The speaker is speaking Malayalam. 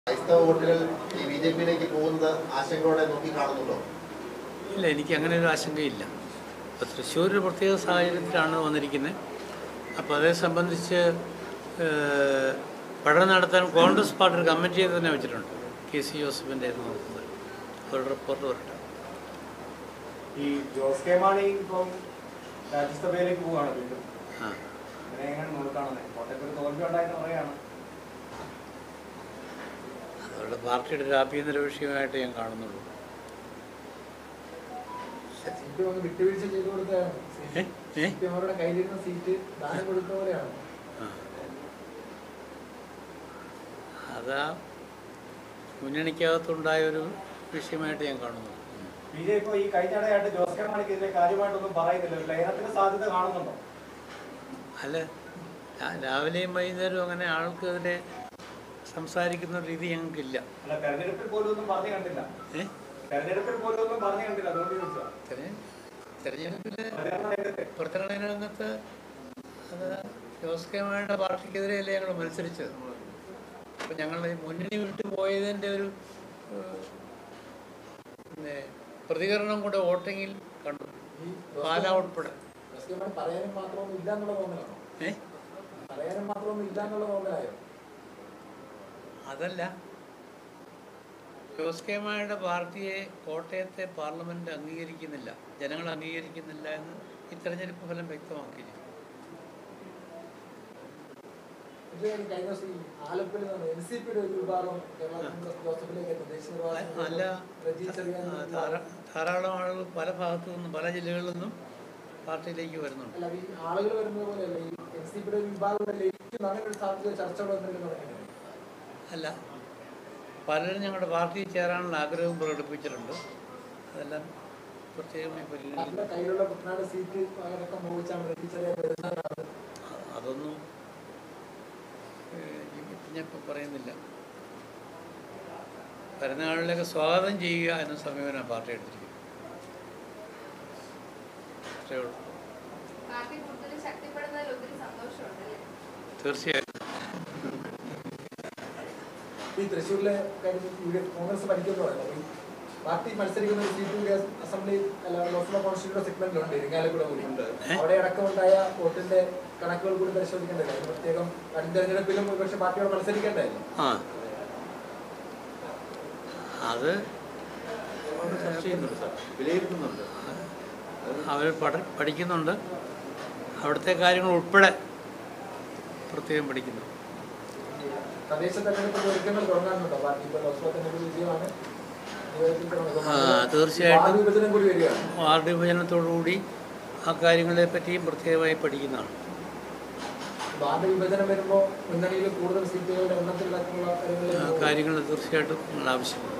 ക്രൈസ്തവ വോട്ടുകൾ ഈ ബി ജെ പിയിലേക്ക് പോകുന്നത് ആശങ്കയോടെ നോക്കി കാണുന്നുണ്ടോ ഇല്ല എനിക്ക് അങ്ങനെ ഒരു ആശങ്കയില്ല ഇപ്പോൾ തൃശ്ശൂർ ഒരു പ്രത്യേക സാഹചര്യത്തിലാണ് വന്നിരിക്കുന്നത് അപ്പോൾ അതേ സംബന്ധിച്ച് ഏഹ്, പഠനം നടത്താൻ കോൺഗ്രസ് പാർട്ടി ഒരു കമ്മിറ്റിയെ തന്നെ വെച്ചിട്ടുണ്ട് കെ സി ജോസഫിൻ്റെ നേതൃത്വത്തിൽ ഒരു റിപ്പോർട്ട് വരട്ടെ ഈ ജോസ് കെ മാണി ഇപ്പം രാജ്യസഭയിലേക്ക് പോവുകയാണ് വീണ്ടും ആ ഇതിനെ എങ്ങനെ നോക്കാണെന്ന് കോട്ടയത്ത് ഒരു തോൽവി ഉണ്ടായെന്ന് പറയാണ് അവരുടെ പാർട്ടിയുടെ ഒരു ആഭ്യന്തര വിഷയമായിട്ട് ഞാൻ കാണുന്നുള്ളൂ സീറ്റ് ഒന്ന് വിട്ടുവീഴ്ച ചെയ്തു കൊടുത്തതാണ് ഏ? ഏ? സി പി അവരുടെ കയ്യിലിരുന്ന സീറ്റ് ദാനം കൊടുത്ത പോലെയാണ് ആ. അതാ മുന്നണിക്കകത്തുണ്ടായ ഒരു വിഷയമായിട്ട് ഞാൻ കാണുന്നു ബി ജെ പി ഈ കഴിഞ്ഞിടെയായിട്ട് ജോസ് കെ മാണിക്കെതിരെ കാര്യമായിട്ടൊന്നും പറയുന്നില്ല ഒരു ലയനത്തിന് സാധ്യത കാണുന്നുണ്ടോ അല്ല രാ- രാവിലെയും വൈകുന്നേരവും അങ്ങനെ ആൾക്കെതിരെ സംസാരിക്കുന്ന ഒരു രീതി ഞങ്ങൾക്കില്ല അല്ല തെരഞ്ഞെടുപ്പിൽ പോലും ഒന്നും പറഞ്ഞു കണ്ടില്ല ഏ തെരഞ്ഞെടുപ്പിൽ പോലും ഒന്നും പറഞ്ഞു കണ്ടില്ല അതുകൊണ്ട് ചോദിച്ചാ തെരഞ്ഞെ- തെരഞ്ഞെടുപ്പിൽ പ്രചരണ രംഗത്ത് പ്രചരണ രംഗത്ത് അത് ജോസ് കെ മാണിയുടെ പാർട്ടിക്കെതിരെയല്ലേ ഞങ്ങൾ മത്സരിച്ചത് അപ്പം ഞങ്ങൾ ഈ മുന്നണി വിട്ടു പോയതിൻ്റെ ഒരു ഏഹ്, പിന്നെ പ്രതികരണം കൂടെ വോട്ടിങ്ങിൽ കണ്ടു ഈ പാല ഉൾപ്പെടെ ജോസ് കെ മാണി പറയാനും മാത്രമൊന്നും ഇല്ല എന്നുള്ള തോന്നലാണോ ഏ പറയാനും മാത്രമൊന്നും ഇല്ല എന്നുള്ള തോന്നലായോ അതല്ല ജോസ് കെ മാണിയുടെ പാർട്ടിയെ കോട്ടയത്തെ പാർലമെന്റ് അംഗീകരിക്കുന്നില്ല ജനങ്ങൾ അംഗീകരിക്കുന്നില്ല എന്ന് ഈ തെരഞ്ഞെടുപ്പ് ഫലം വ്യക്തമാക്കി ഇത് കഴിഞ്ഞ ദിവസം ഈ ആലപ്പുഴയിൽ നിന്ന് എൻ സി പിയുടെ ഒരു വിഭാഗം കേരള കോൺഗ്രസ് ജോസഫിലേക്ക് എത്തും. ദേശീയ നിർവാഹക അല്ല റജി ചെറിയാൻ ആ, ധാരാ- ധാരാളം ആളുകൾ പല ഭാഗത്തു നിന്നും പല ജില്ലകളിൽ നിന്നും പാർട്ടിയിലേക്ക് വരുന്നുണ്ട് അല്ല ഈ ആളുകൾ വരുന്നത് പോലെയല്ല ഈ എൻ സി പിയുടെ ഒരു വിഭാഗം ഇവിടെ ലയിക്കും അങ്ങനെ ഒരു സാധ്യത ചർച്ചകൾ എന്തെങ്കിലും തുടങ്ങിയിട്ടുണ്ട് അല്ല പലരും ഞങ്ങളുടെ പാർട്ടിയിൽ ചേരാനുള്ള ആഗ്രഹവും പ്രകടിപ്പിച്ചിട്ടുണ്ട് അതെല്ലാം പ്രത്യേകമായി പരിഗണിക്കും പാർട്ടിയുടെ കയ്യിലുള്ള കുട്ടനാട് സീറ്റ് അടക്കം മോഹിച്ചാണ് റജി ചെറിയാൻ വരുന്നതാണ് അതൊന്നും ഏഹ്, ഇപ്പം ഞാൻ ഇപ്പം പറയുന്നില്ല വരുന്ന ആളിലേക്ക് സ്വാഗതം ചെയ്യുക എന്ന സമീപനം പാർട്ടി എടുത്തിരിക്കുന്നത് അത്രേ ഉള്ളൂ പാർട്ടി കൂടുതൽ ശക്തിപ്പെടുന്നതിൽ ഒത്തിരി സന്തോഷമുണ്ടല്ലേ തീർച്ചയായും ഈ തൃശ്ശൂരിലെ കാര്യം യു ഡി എഫ് കോൺഗ്രസ് ഭരിക്കുന്നു പറയുന്നത് ഈ പാർട്ടി മത്സരിക്കുന്ന ഒരു സീറ്റ് കൂടി അസംബ്ലി അല്ല ലോക്സഭാ കോൺസ്റ്റിറ്റ്യൂഷൻ സെഗ്മെന്റിലുണ്ട് ഇരിങ്ങാലക്കുട കൂടി അവിടെ അടക്കമുണ്ടായ വോട്ടിന്റെ കണക്കുകൾ കൂടി പരിശോധിക്കേണ്ടത് അതിന് പ്രത്യേകം അടുത്ത തെരഞ്ഞെടുപ്പിലും ഒരുപക്ഷെ പാർട്ടിയോട് മത്സരിക്കേണ്ടതല്ലേ ആ അത് ചർച്ച ചെയ്യുന്നുണ്ട് വിലയിരുത്തുന്നുണ്ട് അവർ പഠ പഠിക്കുന്നുണ്ട് അവിടുത്തെ കാര്യങ്ങൾ ഉൾപ്പെടെ പ്രത്യേകം പഠിക്കുന്നു തദ്ദേശ തെരഞ്ഞെടുപ്പിന്റെ ഒരുക്കങ്ങൾ തുടങ്ങാനുണ്ടോ പാർട്ടി ഇപ്പോൾ ലോക്സഭാ തെരഞ്ഞെടുപ്പ് വിജയമാണ് ആ, തീർച്ചയായിട്ടും. വാർഡ് വിഭജനം കൂടി വരികയാണ് വാർഡ് വിഭജനത്തോടുകൂടി ആ കാര്യങ്ങളെ പറ്റിയും പ്രത്യേകമായി പഠിക്കുന്നതാണ് വാർഡ് വിഭജനം വരുമ്പോൾ മുന്നണിയിൽ കൂടുതൽ സീറ്റുകളുടെ എണ്ണത്തിലടക്കമുള്ള ആ കാര്യങ്ങളിൽ കാര്യങ്ങൾ തീർച്ചയായിട്ടും നിങ്ങൾ ആവശ്യമാണ്